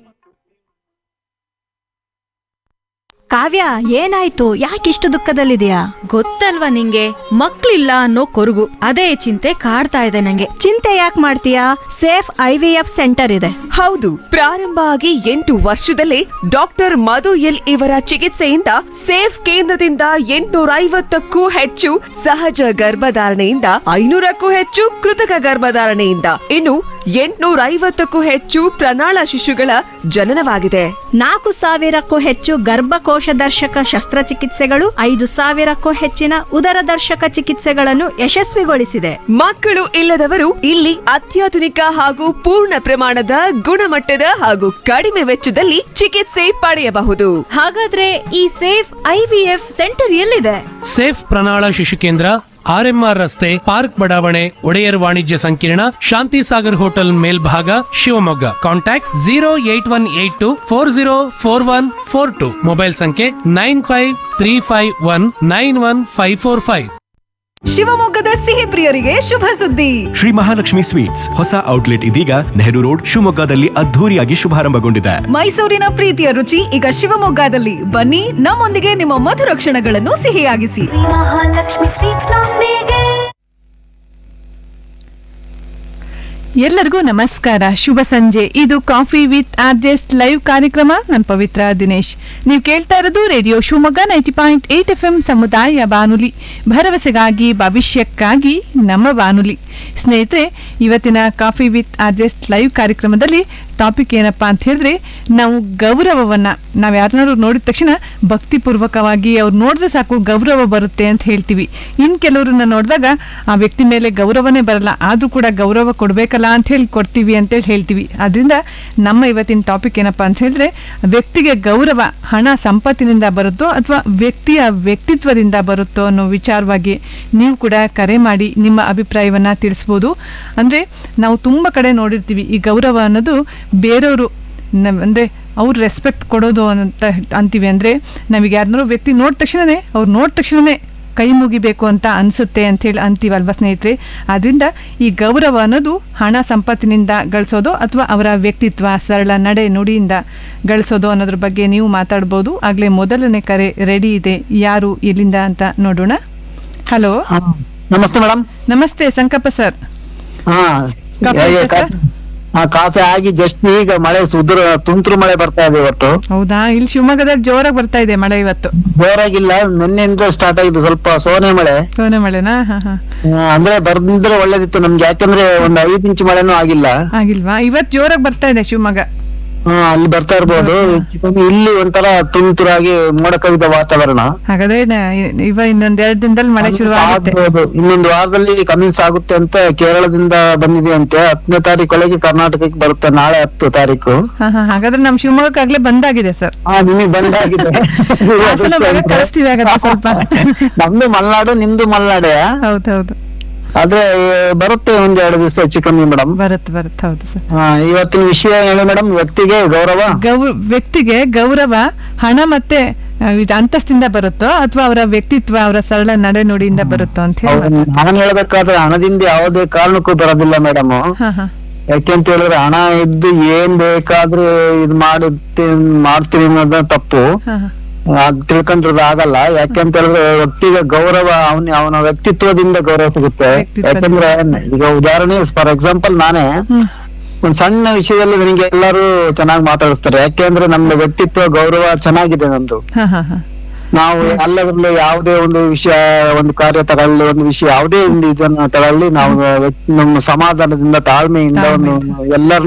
ಕಾವ್ಯ ಏನಾಯ್ತು ಯಾಕಿಷ್ಟು ದುಃಖದಲ್ಲಿದೆಯಾ ಗೊತ್ತಲ್ವಾ ನಿಂಗೆ ಮಕ್ಳಿಲ್ಲ ಅನ್ನೋ ಕೊರಗು ಅದೇ ಚಿಂತೆ ಕಾಡ್ತಾ ಇದೆ ನಂಗೆ ಚಿಂತೆ ಯಾಕೆ ಮಾಡ್ತೀಯಾ safe I V F centre ಇದೆ ಹೌದು ಪ್ರಾರಂಭ ಆಗಿ ಎಂಟು ವರ್ಷದಲ್ಲೇ ಡಾಕ್ಟರ್ ಮಧು ಎಲ್ ಇವರ ಚಿಕಿತ್ಸೆಯಿಂದ ಸೇಫ್ ಕೇಂದ್ರದಿಂದ ಎಂಟುನೂರ ಐವತ್ತಕ್ಕೂ ಹೆಚ್ಚು ಸಹಜ ಗರ್ಭಧಾರಣೆಯಿಂದ ಐನೂರಕ್ಕೂ ಹೆಚ್ಚು ಕೃತಕ ಗರ್ಭಧಾರಣೆಯಿಂದ ಇನ್ನು ಎಂಟುನೂರ ಐವತ್ತಕ್ಕೂ ಹೆಚ್ಚು ಪ್ರಣಾಳ ಶಿಶುಗಳ ಜನನವಾಗಿದೆ ನಾಲ್ಕು ಸಾವಿರಕ್ಕೂ ಹೆಚ್ಚು ಗರ್ಭಕೋಶ ದರ್ಶಕ ಶಸ್ತ್ರಚಿಕಿತ್ಸೆಗಳು ಐದು ಸಾವಿರಕ್ಕೂ ಹೆಚ್ಚಿನ ಉದರ ದರ್ಶಕ ಚಿಕಿತ್ಸೆಗಳನ್ನು ಯಶಸ್ವಿಗೊಳಿಸಿದೆ ಮಕ್ಕಳು ಇಲ್ಲದವರು ಇಲ್ಲಿ ಅತ್ಯಾಧುನಿಕ ಹಾಗೂ ಪೂರ್ಣ ಪ್ರಮಾಣದ ಗುಣಮಟ್ಟದ ಹಾಗೂ ಕಡಿಮೆ ವೆಚ್ಚದಲ್ಲಿ ಚಿಕಿತ್ಸೆ ಪಡೆಯಬಹುದು ಹಾಗಾದ್ರೆ ಈ safe I V F centre ಎಲ್ಲಿದೆ ಸೇಫ್ ಪ್ರಣಾಳ ಶಿಶು ಕೇಂದ್ರ ಆರ್ಎಂಆರ್ ರಸ್ತೆ ಪಾರ್ಕ್ ಬಡಾವಣೆ ಒಡೆಯರ್ ವಾಣಿಜ್ಯ ಸಂಕೀರ್ಣ ಶಾಂತಿ ಸಾಗರ್ ಹೋಟೆಲ್ ಮೇಲ್ಭಾಗ Shivamogga contact zero eight one eight two four zero four one four two mobile ಸಂಖ್ಯೆ nine five three five one nine one five four five ಶಿವಮೊಗ್ಗದ ಸಿಹಿ ಪ್ರಿಯರಿಗೆ ಶುಭ ಸುದ್ದಿ ಶ್ರೀ ಮಹಾಲಕ್ಷ್ಮಿ ಸ್ವೀಟ್ಸ್ ಹೊಸ ಔಟ್ಲೆಟ್ ಇದೀಗ ನೆಹರು ರೋಡ್ ಶಿವಮೊಗ್ಗದಲ್ಲಿ ಅದ್ಧೂರಿಯಾಗಿ ಶುಭಾರಂಭಗೊಂಡಿದೆ ಮೈಸೂರಿನ ಪ್ರೀತಿಯ ರುಚಿ ಈಗ ಶಿವಮೊಗ್ಗದಲ್ಲಿ ಬನ್ನಿ ನಮ್ಮೊಂದಿಗೆ ನಿಮ್ಮ ಮಧುರ ಕ್ಷಣಗಳನ್ನು ಸಿಹಿಯಾಗಿಸಿ ಮಹಾಲಕ್ಷ್ಮಿ ಸ್ವೀಟ್ಸ್ ನೊಂದಿಗೆ ಎಲ್ಲರಿಗೂ ನಮಸ್ಕಾರ ಶುಭ ಸಂಜೆ ಇದು ಕಾಫಿ ವಿತ್ ಆರ್ಜೆಸ್ಟ್ ಲೈವ್ ಕಾರ್ಯಕ್ರಮ ನಾನು ಪವಿತ್ರ ದಿನೇಶ್ ನೀವು ಕೇಳ್ತಾ ಇರೋದು radio Shivamogga ninety point eight F M ಸಮುದಾಯ ಬಾನುಲಿ ಭರವಸೆಗಾಗಿ ಭವಿಷ್ಯಕ್ಕಾಗಿ ನಮ್ಮ ಬಾನುಲಿ ಸ್ನೇಹಿತರೆ ಇವತ್ತಿನ ಕಾಫಿ ವಿತ್ ಆರ್ಜೆಸ್ಟ್ ಲೈವ್ ಕಾರ್ಯಕ್ರಮದಲ್ಲಿ ಟಾಪಿಕ್ ಏನಪ್ಪಾ ಅಂತ ಹೇಳಿದ್ರೆ ನಾವು ಗೌರವವನ್ನ ನಾವು ಯಾರನ್ನಾರು ನೋಡಿದ ತಕ್ಷಣ ಭಕ್ತಿಪೂರ್ವಕವಾಗಿ ಅವ್ರು ನೋಡಿದ್ರೆ ಸಾಕು ಗೌರವ ಬರುತ್ತೆ ಅಂತ ಹೇಳ್ತೀವಿ ಇನ್ನು ಕೆಲವ್ರನ್ನ ನೋಡಿದಾಗ ಆ ವ್ಯಕ್ತಿ ಮೇಲೆ ಗೌರವನೇ ಬರಲ್ಲ ಆದರೂ ಕೂಡ ಗೌರವ ಕೊಡಬೇಕಲ್ಲ ಅಂತ ಹೇಳಿ ಕೊಡ್ತೀವಿ ಅಂತೇಳಿ ಹೇಳ್ತೀವಿ ಅದರಿಂದ ನಮ್ಮ ಇವತ್ತಿನ ಟಾಪಿಕ್ ಏನಪ್ಪಾ ಅಂತ ಹೇಳಿದ್ರೆ ವ್ಯಕ್ತಿಗೆ ಗೌರವ ಹಣ ಸಂಪತ್ತಿನಿಂದ ಬರುತ್ತೋ ಅಥವಾ ವ್ಯಕ್ತಿಯ ವ್ಯಕ್ತಿತ್ವದಿಂದ ಬರುತ್ತೋ ಅನ್ನೋ ವಿಚಾರವಾಗಿ ನೀವು ಕೂಡ ಕರೆ ಮಾಡಿ ನಿಮ್ಮ ಅಭಿಪ್ರಾಯವನ್ನ ತಿಳಿಸ್ಬೋದು ಅಂದರೆ ನಾವು ತುಂಬ ಕಡೆ ನೋಡಿರ್ತೀವಿ ಈ ಗೌರವ ಅನ್ನೋದು ಬೇರೆಯವರು ನಮ್ ಅಂದರೆ ಅವ್ರು ರೆಸ್ಪೆಕ್ಟ್ ಕೊಡೋದು ಅಂತ ಅಂತೀವಿ ಅಂದರೆ ನಮಗೆ ಯಾರನ್ನಾರು ವ್ಯಕ್ತಿ ನೋಡಿದ ತಕ್ಷಣವೇ ಅವ್ರು ನೋಡಿದ ತಕ್ಷಣವೇ ಕೈ ಮುಗಿಬೇಕು ಅಂತ ಅನಿಸುತ್ತೆ ಅಂಥೇಳಿ ಅಂತೀವಲ್ವ ಸ್ನೇಹಿತರೆ ಆದ್ದರಿಂದ ಈ ಗೌರವ ಅನ್ನೋದು ಹಣ ಸಂಪತ್ತಿನಿಂದ ಗಳಿಸೋದು ಅಥವಾ ಅವರ ವ್ಯಕ್ತಿತ್ವ ಸರಳ ನಡೆ ನುಡಿಯಿಂದ ಗಳಿಸೋದು ಅನ್ನೋದ್ರ ಬಗ್ಗೆ ನೀವು ಮಾತಾಡ್ಬೋದು ಆಗಲೇ ಮೊದಲನೇ ಕರೆ ರೆಡಿ ಇದೆ ಯಾರು ಎಲ್ಲಿಂದ ಅಂತ ನೋಡೋಣ ಹಲೋ ನಮಸ್ತೆ ಮೇಡಮ್ ನಮಸ್ತೆ ಸಂಕಪ್ಪ ಸರ್ ಹಾ ಕಾಫಿ ಏ- ಆಯ್ತಾ ಕಾ- ಹಾ ಕಾಫಿ ಆಗಿ ಜಸ್ಟ್ ಈಗ ಮಳೆ ಸುದ್ರ ತುಂತುರು ಮಳೆ ಬರ್ತಾ ಇದೆ ಇವತ್ತು ಹೌದಾ ಇಲ್ಲಿ ಶಿವಮೊಗ್ಗದಲ್ಲಿ ಜೋರಾಗಿ ಬರ್ತಾ ಇದೆ ಮಳೆ ಇವತ್ತು ಜೋರಾಗಿಲ್ಲ ನಿನ್ನೆಯಿಂದ ಸ್ಟಾರ್ಟ್ ಆಗಿದ್ದು ಸ್ವಲ್ಪ ಸೋನೆ ಮಳೆ ಸೋನೆ ಮಳೆನಾ ಹಾ ಹಾ ಆ, ಅಂದ್ರೆ ಬರ್ದಿದ್ರೆ ಒಳ್ಳೇದಿತ್ತು ನಮ್ಗೆ ಯಾಕಂದ್ರೆ ಒಂದ್ ಐದ್ ಇಂಚ್ ಮಳೆನೂ ಆಗಿಲ್ಲ ಆಗಿಲ್ವಾ ಇವತ್ತು ಜೋರಾಗಿ ಬರ್ತಾ ಇದೆ ಶಿವಮೊಗ್ಗ ಹಾ ಅಲ್ಲಿ ಬರ್ತಾ ಇರ್ಬೋದು ಇಲ್ಲಿ ಒಂಥರ ತುಂತುರಾಗಿ ಮೋಡ ಕವಿದ ವಾತಾವರಣ ಹಾಗಾದ್ರೆ ನ- ಇವ ಇನ್ನೊಂದ್ ಎರಡ್ ದಿನದಲ್ಲಿ ಮಳೆ ಶುರು ಆಗುತ್ತೆ ಆಗ್ಬೋದು. ಇನ್ನೊಂದು ವಾರದಲ್ಲಿ ಕಮಿನ್ಸ್ ಆಗುತ್ತೆ ಅಂತ ಕೇರಳದಿಂದ ಬಂದಿದೆ ಅಂತೆ ಹತ್ತನೇ ತಾರೀಕೊಳಗೆ ಕರ್ನಾಟಕಕ್ಕೆ ಬರುತ್ತೆ ನಾಳೆ ಹತ್ತು ತಾರೀಕು ಹಾ ಹಾ ಹಾಗಾದ್ರೆ ನಮ್ ಶಿವಮೊಗ್ಗಕ್ಕಾಗ್ಲೇ ಬಂದಾಗಿದೆ ಸರ್ ಹಾ ನಿಮಗೆ ಬಂದಾಗಿದೆ ಹಾಸನ ಭಾಗ ಕಳಿಸ್ತೀವಿ ಹಾಗಾದ್ರೆ ಸ್ವಲ್ಪ ನಮ್ದು ಮಲ್ನಾಡು ನಿಮ್ದು ಮಲ್ನಾಡೆ ಹೌದೌದು ಆದ್ರೆ ಬರುತ್ತೆ ಒಂದ್ ಎರಡು ದಿವಸ ಹೆಚ್ಚು ಕಮ್ಮಿ ಮೇಡಮ್ ಬರುತ್ತೆ ಬರುತ್ತೆ ಹೌದು ಸರ್ ಇವತ್ತಿನ ವಿಷಯ ಹೇಳಿ ಮೇಡಮ್ ವ್ಯಕ್ತಿಗೆ ಗೌರವ ಗೌ ವ್ಯಕ್ತಿಗೆ ಗೌರವ ಹಣ ಮತ್ತೆ ಆ, ಇದು ಅಂತಸ್ತಿಂದ ಬರುತ್ತೋ ಅಥವಾ ಅವರ ವ್ಯಕ್ತಿತ್ವ ಅವರ ಸರಳ ನಡೆ ನುಡಿಯಿಂದ ಬರುತ್ತೋ ಅಂತ ಹೇಳಿ ಹೌದು, ನಾನು ಹೇಳ್ಬೇಕಾದ್ರೆ ಹಣದಿಂದ ಯಾವುದೇ ಕಾರಣಕ್ಕೂ ಬರೋದಿಲ್ಲ ಮೇಡಮ್ ಹಾ ಹಾ ಯಾಕೆಂತ ಹೇಳಿದ್ರೆ ಹಣ ಇದ್ದು ಏನ್ ಬೇಕಾದ್ರೂ ಇದು ಮಾಡುತ್ತೆ ಮಾಡ್ತೀವಿ ಅನ್ನೋದು ತಪ್ಪು ಹಾ ಹಾ ಅದ್ ತಿಳ್ಕೊಂಡ್ರದ್ದು ಆಗಲ್ಲ ಯಾಕೆಂತ ಹೇಳಿದ್ರೆ ವ್ಯಕ್ತಿಗೆ ಗೌರವ ಅವನ ಅವನ ವ್ಯಕ್ತಿತ್ವದಿಂದ ಗೌರವ ಸಿಗುತ್ತೆ ವ್ಯಕ್ತಿತ್ವದಿಂದ. ಯಾಕಂದ್ರೆ ಈಗ ಉದಾಹರಣೆ ಫಾರ್ ಎಕ್ಸಾಂಪಲ್ ನಾನೇ ಹ್ಮ್ ಒಂದ್ ಸಣ್ಣ ವಿಷಯದಲ್ಲಿ ನನಗೆ ಎಲ್ಲರೂ ಚೆನ್ನಾಗಿ ಮಾತಾಡಿಸ್ತಾರೆ ಯಾಕೆಂದ್ರೆ ನಮ್ಮ ವ್ಯಕ್ತಿತ್ವ ಗೌರವ ಚೆನ್ನಾಗಿದೆ ನಮ್ದು ಹಾ ಹಾ ಹಾ ನಾವು ಎಲ್ಲದರಲ್ಲೂ ಯಾವುದೇ ಒಂದು ವಿಷಯ ಒಂದು ಕಾರ್ಯ ತಗೊಳ್ಳಿ ಒಂದು ವಿಷಯ ಯಾವುದೇ ಒಂದು ಇದನ್ನ ತಗೊಳ್ಳಿ ನಾವು ವ್ಯಕ್ತಿ- ನಮ್ಮ ಸಮಾಧಾನದಿಂದ ತಾಳ್ಮೆಯಿಂದ ಒಂದು ಎಲ್ಲರನ್ನೂ